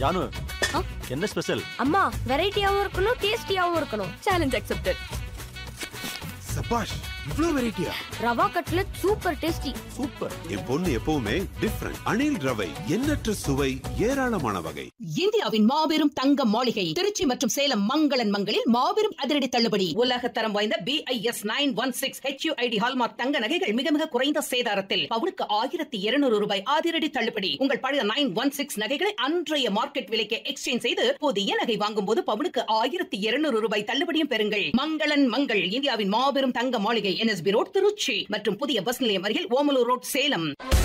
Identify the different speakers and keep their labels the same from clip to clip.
Speaker 1: ஜானு
Speaker 2: ஆ?
Speaker 1: என்ன ஸ்பெஷல்
Speaker 2: அம்மா வெரைட்டியாவும் இருக்கணும் டேஸ்டியாவும் இருக்கணும்
Speaker 3: சேலஞ்ச் அக்செப்டட்
Speaker 4: சபாஷ் இவ்ளோ வெரைட்டியா
Speaker 2: rava cutlet super tasty
Speaker 1: super
Speaker 4: என் பொண்ணு எப்பவுமே டிஃப்ரெண்ட் அணில் ரவை எண்ணற்ற சுவை ஏராளமான வகை
Speaker 5: இந்தியாவின் மாபெரும் தங்க மாளிகை திருச்சி மற்றும் சேலம் மங்களன் மங்களில் மாபெரும் அதிரடி தள்ளுபடி உலக தரம் வாய்ந்த BIS nine one six HUID hallmark தங்க நகைகள் மிக மிக குறைந்த சேதாரத்தில் பவுனுக்கு ஆயிரத்தி இருநூறு ரூபாய் அதிரடி தள்ளுபடி உங்கள் பழைய நைன் ஒன் சிக்ஸ் நகைகளை அன்றைய மார்க்கெட் விலைக்கு எக்ஸ்சேஞ்ச் செய்து புதிய நகை வாங்கும் போது பவுனுக்கு ஆயிரத்தி இருநூறு ரூபாய் தள்ளுபடியும் பெறுங்கள் மங்களன் மங்கள் இந்தியாவின் மாபெரும் தங்க மாளிகை என்எஸ்பி ரோட் திருச்சி மற்றும் புதிய பஸ் நிலையம் அருகில் ஓமலூர் ரோட் சேலம்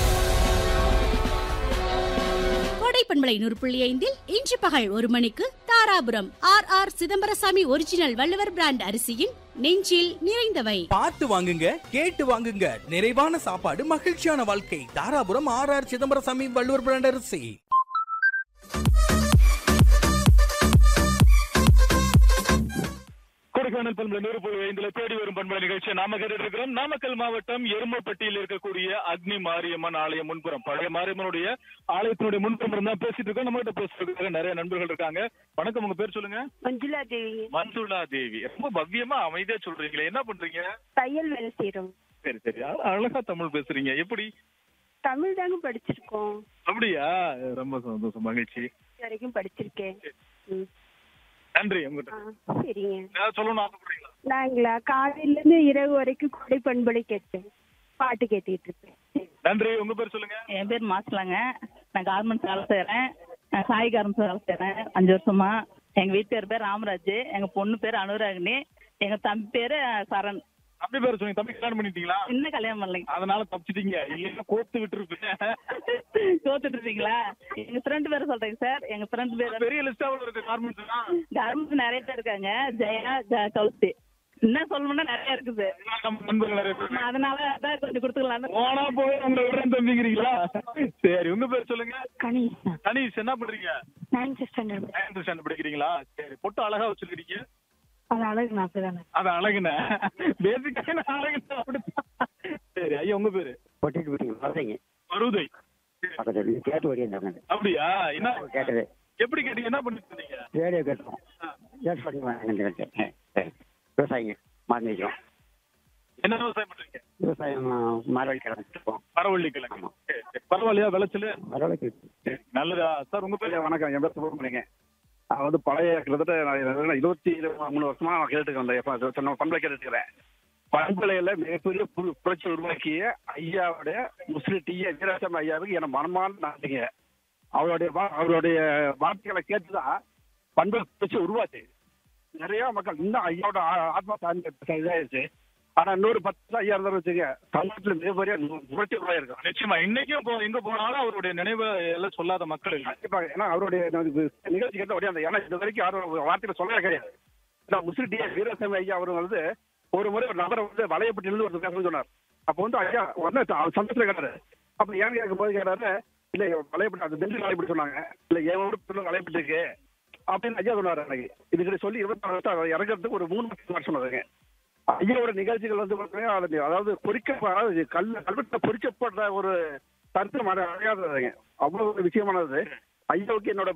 Speaker 6: கோடை பண்பலை நூறு புள்ளி ஐந்தில் இன்று பகல் ஒரு மணிக்கு Dharapuram R R Chidambarasamy original Valluvar brand அரிசியின் நெஞ்சில் நிறைந்தவை
Speaker 7: பார்த்து வாங்குங்க கேட்டு வாங்குங்க நிறைவான சாப்பாடு மகிழ்ச்சியான வாழ்க்கை Dharapuram R R Chidambarasamy Valluvar brand அரிசி
Speaker 8: கொடைக்கானல் பண்பலை நூறு புள்ளி ஐந்துல தேடி வரும் பண்பலை நிகழ்ச்சியை நாம கேட்டு இருக்கிறோம் நாமக்கல் மாவட்டம் எருமப்பட்டியில் இருக்கக்கூடிய அக்னி மாரியம்மன் ஆலய முன்புறம் பழைய மாரியம்மனுடைய ஆலயத்தினுடைய முன்புறம் தான் பேசிட்டு இருக்கோம் நம்ம கிட்ட பேசுறதுக்காக நிறைய நண்பர்கள் இருக்காங்க வணக்கம் உங்க பேர் சொல்லுங்க
Speaker 9: மஞ்சுளா தேவி
Speaker 8: மஞ்சுளா தேவி ரொம்ப பவ்யமா அமைதியா சொல்றீங்களே என்ன பண்றீங்க
Speaker 9: தையல் வேலை செய்யறோம்
Speaker 8: சரி சரி அ- அழகா தமிழ் பேசுறீங்க எப்படி
Speaker 9: தமிழ் தாங்க படிச்சிருக்கோம்
Speaker 8: அப்படியா ரொம்ப சந்தோஷம் மகிழ்ச்சி
Speaker 9: இது வரைக்கும் படிச்சிருக்கேன் ம்.
Speaker 8: நன்றி
Speaker 9: ஆ,
Speaker 8: உங்ககிட்ட
Speaker 9: சரிங்க
Speaker 8: ஏதாவது சொல்லணும் ஆசைப்படுறீங்களா
Speaker 9: நாங்களா காலையில இருந்து இரவு வரைக்கும் கொடை பண்பலை கேட்டேன் பாட்டு கேட்டுட்டு இருப்பேன் சரி.
Speaker 8: நன்றி உங்க பேர் சொல்லுங்க
Speaker 10: என் பேர் மாசலாங்க நான் கார்மெண்ட்ஸ் வேலை செய்யறேன் நான் சாய் கார்மெண்ட்ஸ் வேலை செய்யறேன் அஞ்சு வருஷமா எங்க வீட்டுக்கார் பேர் ராமராஜ் எங்க பொண்ணு பேர் அனுராகினி எங்க தம்பி பேரு சரண்
Speaker 8: தம்பி பேர் சொன்னீங்க தம்பி கல்யாணம் பண்ணிட்டீங்களா
Speaker 10: இன்னும் கல்யாணம் பண்ணலைங்க
Speaker 8: அதனால தப்பிச்சிட்டீங்க இல்லைன்னா கோத்து விட்டு இருப்பேன்
Speaker 10: தோத்துட்டு இருக்கீங்களா எங்க ஃப்ரெண்ட் பேர் சொல்றேங்க சார் எங்க ஃப்ரெண்ட் பேர்
Speaker 8: பெரிய லிஸ்டாவில் இருக்கு கார்மெண்ட்ஸ்
Speaker 10: கார்மெண்ட்ஸ் நிறைய பேர் இருக்காங்க ஜெயா ஜ- கௌசி இன்னும் சொல்லணும்னா நிறைய இருக்குது
Speaker 8: நம்ம நண்பர்கள் நிறைய பேர்
Speaker 10: நான் அதனால அதான் கொஞ்சம் கொடுத்துக்கலாம்னு
Speaker 8: போனா போய் உங்களை விடுறேன் தம்பிக்கிறீங்களா சரி உங்க பேர் சொல்லுங்க
Speaker 9: கணேஷ்
Speaker 8: கணீஷ் என்ன பண்றீங்க
Speaker 9: நைன்த் ஸ்டாண்டர்ட்
Speaker 8: நைன்த் ஸ்டாண்டர்ட் படிக்கிறீங்களா சரி பொட்டு அழகா வச்சிருக்கீங்க
Speaker 9: அது அழகு நான் அப்படிதானே
Speaker 8: அது அழகுன பேசிக்காக நான் அழகுன அப்படித்தான் சரி ஐயா உங்க பேரு
Speaker 11: பொட்டிட்டு விட்டீங்க வர்றீங்க
Speaker 8: மருதை
Speaker 11: பக்கத்துல கேட்டு வரையும் சொன்னது
Speaker 8: அப்படியா என்ன
Speaker 11: கேட்டது
Speaker 8: எப்படி கேட்டீங்க என்ன பண்ணிட்டு இருந்தீங்க
Speaker 11: ரேடியோ கேட்டோம் கேட்டு பண்ணி வாங்க விவசாயிங்க மாறி நிற்கிறோம்
Speaker 8: என்ன விவசாயம் பண்றீங்க
Speaker 11: விவசாயம் மரவழி கிடந்துருக்கோம்
Speaker 8: பரவள்ளி கிழங்கு சரி, சரி. பரவாயில்லையா விளைச்சல்
Speaker 11: மரவழிக்கு
Speaker 8: சரி, நல்லதா சார் உங்க பேரு
Speaker 12: வணக்கம் என் பேர் சுப்பிரமணியங்க நான் வந்து பழைய கிட்டத்தட்ட நான் இருபத்தி மூணு வருஷமா நான் கேட்டுட்டு வந்தேன் எப்ப சொன்ன பண்பலை கேட்டுட்டு இருக்கிறேன் பண்பலையில மிகப்பெரிய புது புரட்சி உருவாக்கிய ஐயாவுடைய முஸ்லிம் டி ஏ வீராசாமி ஐயாவுக்கு என மனமான நன்றிங்க அவருடைய வா- அவருடைய வார்த்தைகளை கேட்டுதான் பண்பலை புரட்சி உருவாச்சு நிறைய மக்கள் இன்னும் ஐயாவோட ஆ- ஆத்மா சார்ந்த இதாயிருச்சு ஆனா இன்னொரு பத்து வருஷம் ஐயா இருந்தாலும் வச்சுங்க தமிழ்நாட்டில் மிகப்பெரிய புரட்சி உருவாயிருக்கும்
Speaker 8: நிச்சயமா இன்னைக்கும் போ- எங்க போனாலும் அவருடைய நினைவு எல்லாம் சொல்லாத மக்கள் இல்லை
Speaker 12: கண்டிப்பாக ஏன்னா அவருடைய நமக்கு நிகழ்ச்சி கேட்ட உடனே அந்த ஏன்னா இது வரைக்கும் யாரும் ஒரு வார்த்தையில சொல்லவே கிடையாது ஏன்னா முஸ்லிம் டி வீரசாமி ஐயா அவர் வந்து ஒரு முறை ஒரு நபரை வந்து வளையப்பட்டிலிருந்து ஒரு பேசணும்னு சொன்னார் அப்போ வந்து ஐயா உடனே த- சந்தோஷத்துல கேட்டாரு அப்ப ஏன் கேட்கும் போது கேட்டாரு இல்ல வளையப்பட்டு அந்த திண்டு வளையப்பட்டு சொன்னாங்க இல்ல என் ஊருக்கு வளையப்பட்டு இருக்கு அப்படின்னு ஐயா சொன்னாரு எனக்கு இதுக்கிட்ட சொல்லி இருபத்தி நாலு வருஷம் இறங்குறதுக்கு ஒரு மூணு வருஷம் வருஷம் சொன்னாருங்க ஐயாவோட நிகழ்ச்சிகள் வந்து பார்த்தீங்கன்னா அது- அதாவது பொறிக்க அதாவது கல் கல்வெட்டில் பொறிக்கப்படுற ஒரு தருத்தம் அடையாதுங்க அவ்வளவு ஒரு விஷயமானது ஐயாவுக்கு என்னோட